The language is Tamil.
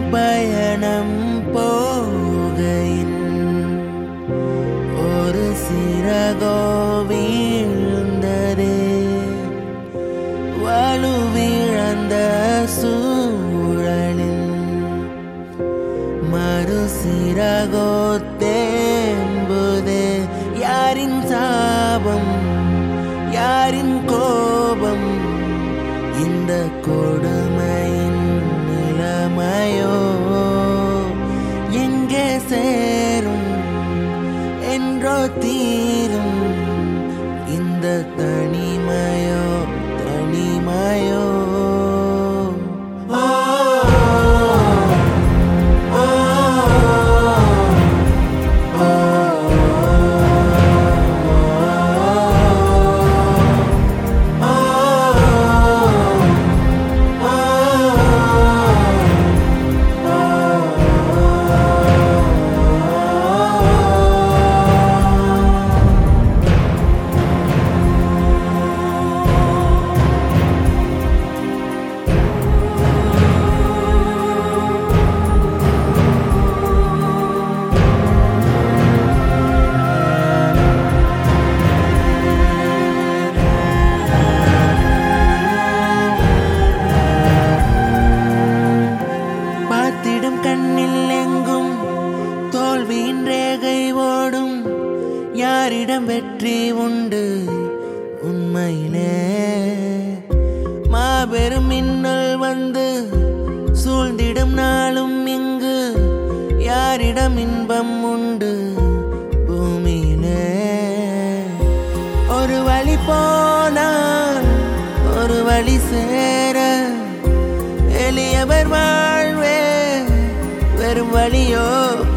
பயணம் போகையில் ஒரு சிறகோ வீழ்ந்ததே வலுவிழந்த சூழலில் மறு சிறகோ தேம்புதே யாரின் சாபம் யாரின் கோபம் இந்த கொடுமையின் நிலைமையோ எங்கே சேரும் என்றோ தீரும் இந்த தனிமையோ தனிமையோ ஓ, ஓ, பார்த்திடும் கண்ணில் எங்கும் தோல்வியின் ரேகை ஓடும் யாரிடம் வெற்றி உண்டு உண்மையிலே மாபெரும் மின்னல் வந்து சூழ்ந்திடும் நாளும் இங்கு யாரிடம் இன்பம் உண்டு பூமியிலே ஒரு வழி போனால் ஒரு வழி சேர எளியவர் வாழ்வே வெறும் வழியோ